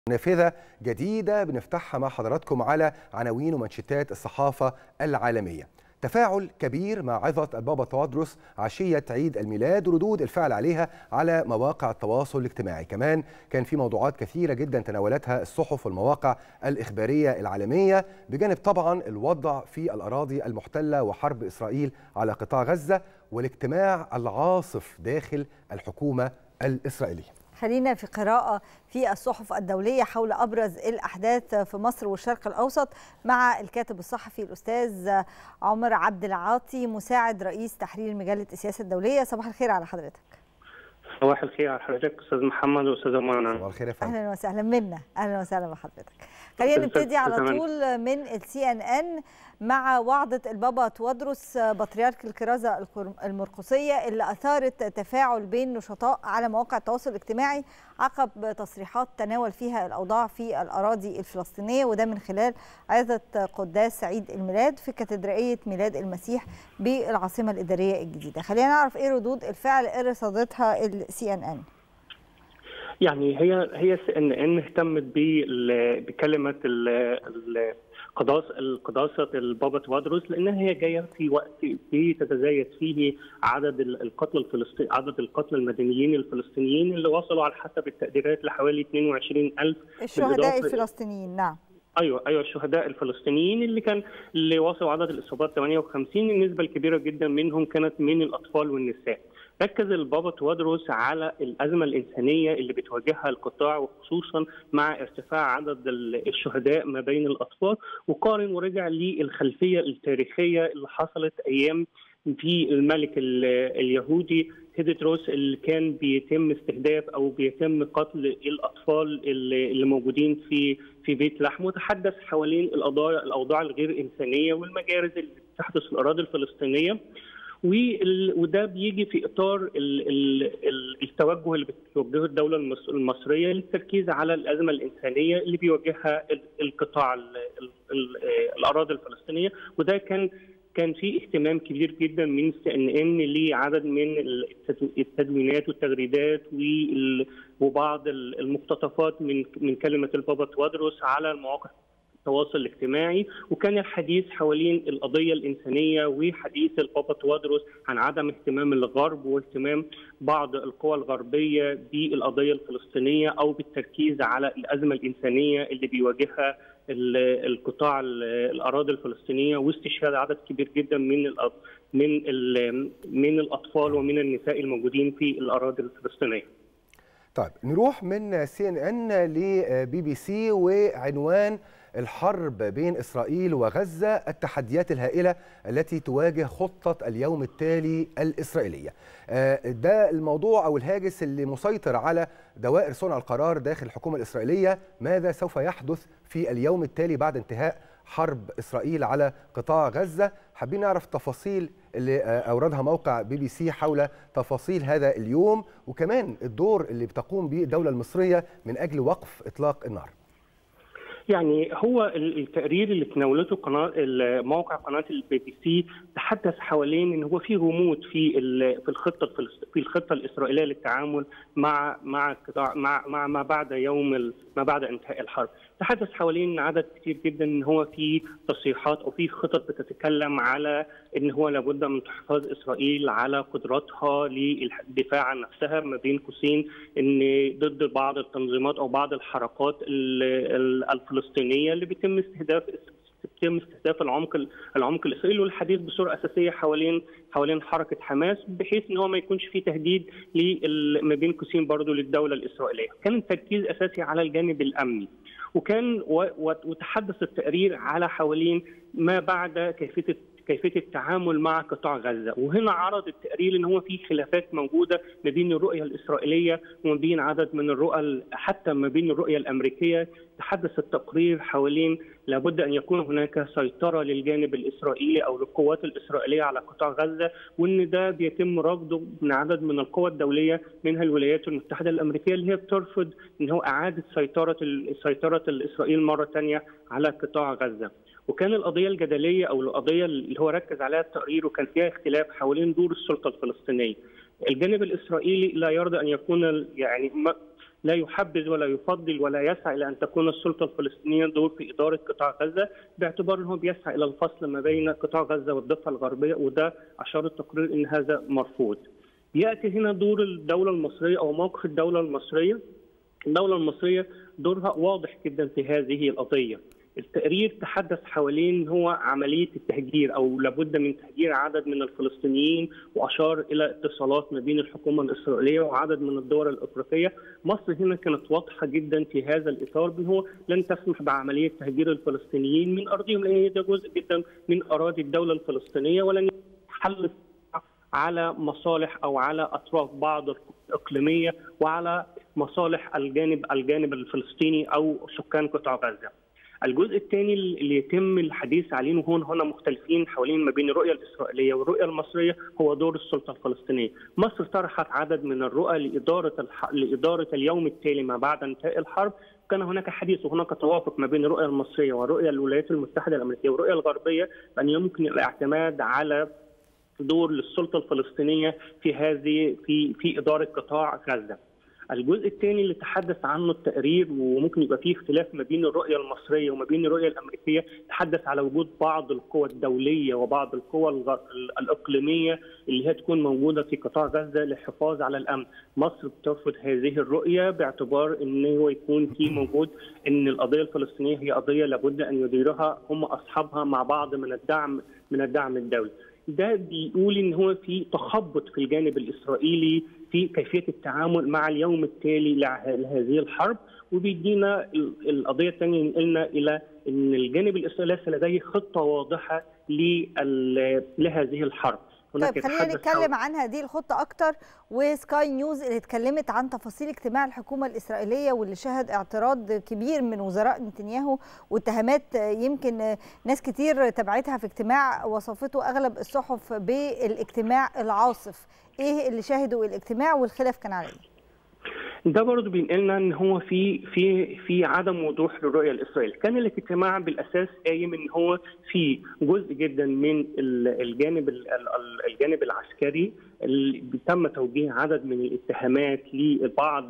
نافذة جديدة بنفتحها مع حضراتكم على عناوين ومنشطات الصحافة العالمية تفاعل كبير مع عظة البابا توادرس عشية عيد الميلاد وردود الفعل عليها على مواقع التواصل الاجتماعي كمان كان في موضوعات كثيرة جدا تناولتها الصحف والمواقع الإخبارية العالمية بجانب طبعا الوضع في الأراضي المحتلة وحرب إسرائيل على قطاع غزة والاجتماع العاصف داخل الحكومة الإسرائيلية خلينا في قراءة في الصحف الدولية حول أبرز الأحداث في مصر والشرق الأوسط مع الكاتب الصحفي الأستاذ عمر عبد العاطي مساعد رئيس تحرير مجلة السياسة الدولية صباح الخير على حضرتك صباح الخير على حضرتك استاذ محمد واستاذه منى صباح الخير يا فندم اهلا وسهلا منا اهلا وسهلا بحضرتك خلينا نبتدي على طول من السي ان ان مع وعظة البابا توادرس بطريرك الكرازة المرقسية اللي أثارت تفاعل بين نشطاء على مواقع التواصل الاجتماعي عقب تصريحات تناول فيها الأوضاع في الأراضي الفلسطينية وده من خلال عظة قداس عيد الميلاد في كاتدرائية ميلاد المسيح بالعاصمة الإدارية الجديدة خلينا نعرف إيه ردود الفعل اللي رصدتها السي ان ان يعني هي هي سي ان ان اهتمت بكلمه قداس القداسة البابا توادروس لأنها هي جاية في وقت بتتزايد فيه عدد القتلى الفلسطيني عدد القتلى المدنيين الفلسطينيين اللي وصلوا على حسب التقديرات لحوالي 22000 الشهداء الفلسطينيين نعم ايوه ايوه الشهداء الفلسطينيين اللي كان اللي وصلوا عدد الاصابات 58 النسبه الكبيره جدا منهم كانت من الاطفال والنساء. ركز البابا توادروس على الازمه الانسانيه اللي بتواجهها القطاع وخصوصا مع ارتفاع عدد الشهداء ما بين الاطفال وقارن ورجع للخلفيه التاريخيه اللي حصلت ايام في الملك اليهودي هيدتروس اللي كان بيتم استهداف او بيتم قتل الاطفال اللي موجودين في في بيت لحم وتحدث حوالين القضايا الاوضاع الغير انسانيه والمجارز اللي بتحدث في الاراضي الفلسطينيه وده بيجي في اطار التوجه اللي بتوجهه الدوله المصريه للتركيز على الازمه الانسانيه اللي بيواجهها القطاع الاراضي الفلسطينيه وده كان كان في اهتمام كبير جدا من سي ان ان لعدد من التدوينات والتغريدات وبعض المقتطفات من من كلمه البابا توادروس على المواقع التواصل الاجتماعي وكان الحديث حوالين القضية الإنسانية وحديث البابا توادروس عن عدم اهتمام الغرب واهتمام بعض القوى الغربية بالقضية الفلسطينية أو بالتركيز على الأزمة الإنسانية اللي بيواجهها القطاع الأراضي الفلسطينية واستشهاد عدد كبير جدا من من من الأطفال ومن النساء الموجودين في الأراضي الفلسطينية. طيب نروح من سي ان ان لبي بي سي وعنوان الحرب بين اسرائيل وغزه التحديات الهائله التي تواجه خطه اليوم التالي الاسرائيليه. ده الموضوع او الهاجس اللي مسيطر على دوائر صنع القرار داخل الحكومه الاسرائيليه، ماذا سوف يحدث في اليوم التالي بعد انتهاء حرب اسرائيل على قطاع غزه؟ حابين نعرف التفاصيل اللي اوردها موقع بي بي سي حول تفاصيل هذا اليوم وكمان الدور اللي بتقوم به الدوله المصريه من اجل وقف اطلاق النار. يعني هو التقرير اللي تناولته قناه موقع قناه البي بي سي تحدث حوالين ان هو في غموض في في الخطه في الخطه الاسرائيليه للتعامل مع مع مع مع ما بعد يوم ما بعد انتهاء الحرب تحدث حوالين عدد كتير جدا ان هو في تصريحات او في خطط بتتكلم على ان هو لابد من تحفظ اسرائيل على قدراتها للدفاع عن نفسها ما بين قوسين ان ضد بعض التنظيمات او بعض الحركات الفلسطينيه اللي بيتم استهداف بيتم استهداف العمق العمق الاسرائيلي والحديث بصوره اساسيه حوالين حوالين حركه حماس بحيث ان هو ما يكونش في تهديد ما بين قوسين برضه للدوله الاسرائيليه، كان التركيز اساسي على الجانب الامني. وكان وتحدث التقرير على حوالين ما بعد كيفيه كيفيه التعامل مع قطاع غزه، وهنا عرض التقرير ان هو في خلافات موجوده ما بين الرؤيه الاسرائيليه وما بين عدد من الرؤى حتى ما بين الرؤيه الامريكيه، تحدث التقرير حوالين لابد ان يكون هناك سيطره للجانب الاسرائيلي او للقوات الاسرائيليه على قطاع غزه، وان ده بيتم رفضه من عدد من القوى الدوليه منها الولايات المتحده الامريكيه اللي هي بترفض ان هو اعاده سيطره سيطره الاسرائيل مره ثانيه على قطاع غزه. وكان القضيه الجدليه او القضيه اللي هو ركز عليها التقرير وكان فيها اختلاف حوالين دور السلطه الفلسطينيه. الجانب الاسرائيلي لا يرضى ان يكون يعني لا يحبذ ولا يفضل ولا يسعى الى ان تكون السلطه الفلسطينيه دور في اداره قطاع غزه باعتبار انه بيسعى الى الفصل ما بين قطاع غزه والضفه الغربيه وده اشار التقرير ان هذا مرفوض. ياتي هنا دور الدوله المصريه او موقف الدوله المصريه. الدوله المصريه دورها واضح جدا في هذه القضيه. التقرير تحدث حوالين هو عمليه التهجير او لابد من تهجير عدد من الفلسطينيين واشار الى اتصالات ما بين الحكومه الاسرائيليه وعدد من الدول الافريقيه، مصر هنا كانت واضحه جدا في هذا الاطار بان هو لن تسمح بعمليه تهجير الفلسطينيين من ارضهم لان ده جزء جدا من اراضي الدوله الفلسطينيه ولن حل على مصالح او على اطراف بعض الاقليميه وعلى مصالح الجانب الجانب الفلسطيني او سكان قطاع غزه. الجزء الثاني اللي يتم الحديث عليه وهون هنا مختلفين حوالين ما بين الرؤيه الاسرائيليه والرؤيه المصريه هو دور السلطه الفلسطينيه. مصر طرحت عدد من الرؤى لاداره الح... لاداره اليوم التالي ما بعد انتهاء الحرب كان هناك حديث وهناك توافق ما بين الرؤيه المصريه والرؤيه الولايات المتحده الامريكيه والرؤيه الغربيه بان يمكن الاعتماد على دور للسلطه الفلسطينيه في هذه في في اداره قطاع غزه. الجزء الثاني اللي تحدث عنه التقرير وممكن يبقى فيه اختلاف ما بين الرؤيه المصريه وما بين الرؤيه الامريكيه تحدث على وجود بعض القوى الدوليه وبعض القوى الاقليميه اللي هي تكون موجوده في قطاع غزه للحفاظ على الامن. مصر بترفض هذه الرؤيه باعتبار ان هو يكون في موجود ان القضيه الفلسطينيه هي قضيه لابد ان يديرها هم اصحابها مع بعض من الدعم من الدعم الدولي. ده بيقول ان هو في تخبط في الجانب الاسرائيلي في كيفيه التعامل مع اليوم التالي لهذه الحرب وبيدينا القضيه الثانيه ينقلنا الى ان الجانب الاسرائيلي ليس لديه خطه واضحه لهذه الحرب طيب خلينا نتكلم عن هذه الخطة أكتر وسكاي نيوز اللي اتكلمت عن تفاصيل اجتماع الحكومة الإسرائيلية واللي شهد اعتراض كبير من وزراء نتنياهو واتهامات يمكن ناس كتير تبعتها في اجتماع وصفته أغلب الصحف بالاجتماع العاصف إيه اللي شاهدوا الاجتماع والخلاف كان على إيه؟ ده برضه بينقلنا ان هو في في في عدم وضوح للرؤيه الاسرائيليه، كان الاجتماع بالاساس قايم ان هو في جزء جدا من الجانب الجانب العسكري اللي تم توجيه عدد من الاتهامات لبعض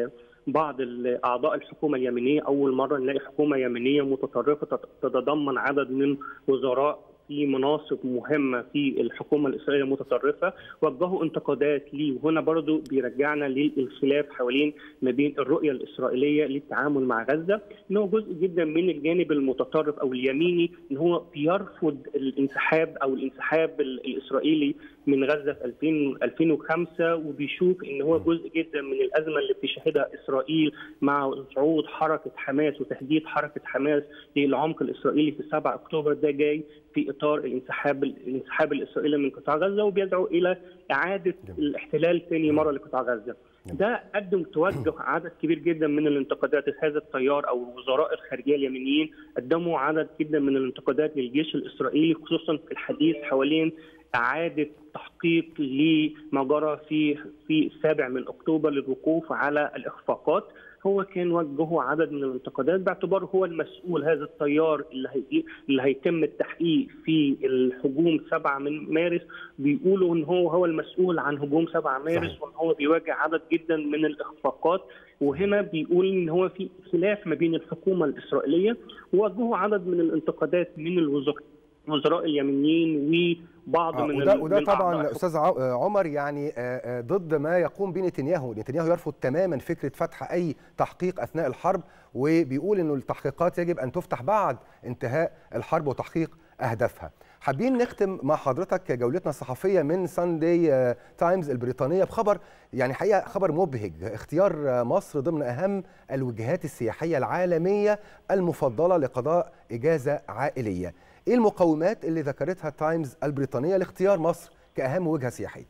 بعض اعضاء الحكومه اليمنيه اول مره نلاقي حكومه يمنيه متطرفه تتضمن عدد من وزراء في مناصب مهمه في الحكومه الاسرائيليه المتطرفه وجهوا انتقادات ليه وهنا برضو بيرجعنا للخلاف حوالين ما بين الرؤيه الاسرائيليه للتعامل مع غزه ان هو جزء جدا من الجانب المتطرف او اليميني ان هو بيرفض الانسحاب او الانسحاب الاسرائيلي من غزه في 2000 2005 وبيشوف ان هو جزء جدا من الازمه اللي بتشهدها اسرائيل مع صعود حركه حماس وتهديد حركه حماس للعمق الاسرائيلي في 7 اكتوبر ده جاي في اطار الانسحاب الانسحاب الاسرائيلي من قطاع غزه وبيدعو الى اعاده الاحتلال ثاني مره لقطاع غزه. ده قدم توجه عدد كبير جدا من الانتقادات هذا التيار او وزراء الخارجيه اليمنيين قدموا عدد جدا من الانتقادات للجيش الاسرائيلي خصوصا في الحديث حوالين اعاده تحقيق لما جرى في في السابع من اكتوبر للوقوف على الاخفاقات هو كان وجهه عدد من الانتقادات باعتباره هو المسؤول هذا التيار اللي هي اللي هيتم التحقيق في الهجوم 7 من مارس بيقولوا ان هو هو المسؤول عن هجوم 7 مارس وان هو بيواجه عدد جدا من الاخفاقات وهنا بيقول ان هو في خلاف ما بين الحكومه الاسرائيليه ووجهوا عدد من الانتقادات من الوزراء الوزراء اليمنيين وبعض آه من وده, وده طبعا استاذ عمر يعني ضد ما يقوم به نتنياهو، نتنياهو يرفض تماما فكره فتح اي تحقيق اثناء الحرب وبيقول انه التحقيقات يجب ان تفتح بعد انتهاء الحرب وتحقيق اهدافها. حابين نختم مع حضرتك جولتنا الصحفيه من ساندي تايمز البريطانيه بخبر يعني حقيقه خبر مبهج اختيار مصر ضمن اهم الوجهات السياحيه العالميه المفضله لقضاء اجازه عائليه. ايه المقومات اللي ذكرتها تايمز البريطانيه لاختيار مصر كاهم وجهه سياحيه؟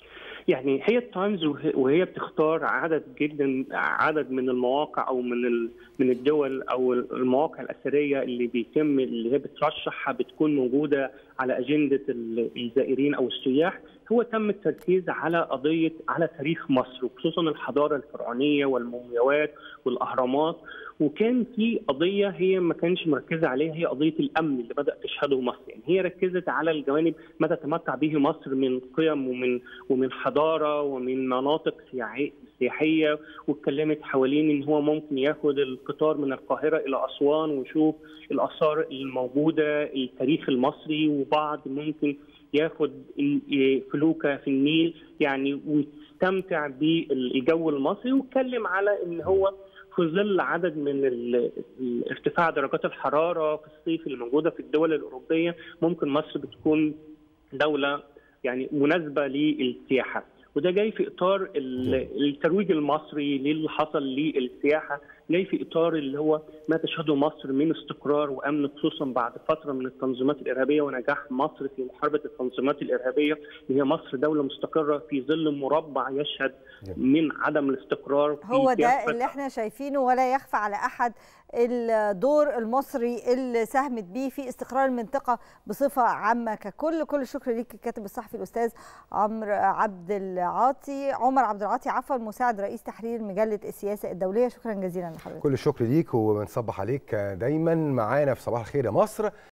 يعني هي التايمز وهي بتختار عدد جدا عدد من المواقع او من من الدول او المواقع الاثريه اللي بيتم اللي هي بترشحها بتكون موجوده على اجنده الزائرين او السياح هو تم التركيز على قضيه على تاريخ مصر وخصوصا الحضاره الفرعونيه والمومياوات والاهرامات وكان في قضيه هي ما كانش مركزه عليها هي قضيه الامن اللي بدات تشهده مصر يعني هي ركزت على الجوانب ما تتمتع به مصر من قيم ومن ومن حضاره ومن مناطق السياحيه واتكلمت حوالين ان هو ممكن ياخد القطار من القاهره الى اسوان ويشوف الاثار الموجوده التاريخ المصري وبعض ممكن ياخد فلوكه في النيل يعني ويستمتع بالجو المصري واتكلم على ان هو في ظل عدد من ارتفاع درجات الحراره في الصيف اللي موجوده في الدول الاوروبيه ممكن مصر بتكون دوله يعني مناسبه للسياحه وده جاي في اطار الترويج المصري للي حصل للسياحه جاي في اطار اللي هو ما تشهده مصر من استقرار وامن خصوصا بعد فتره من التنظيمات الارهابيه ونجاح مصر في محاربه التنظيمات الارهابيه هي مصر دوله مستقره في ظل مربع يشهد من عدم الاستقرار هو ده اللي احنا شايفينه ولا يخفى على احد الدور المصري اللي ساهمت بيه في استقرار المنطقه بصفه عامه ككل كل الشكر ليك الكاتب الصحفي الاستاذ عمرو عبد العاطي عمر عبد العاطي عفوا مساعد رئيس تحرير مجله السياسه الدوليه شكرا جزيلا لحضرتك كل الشكر ليك وبنصبح عليك دايما معانا في صباح الخير يا مصر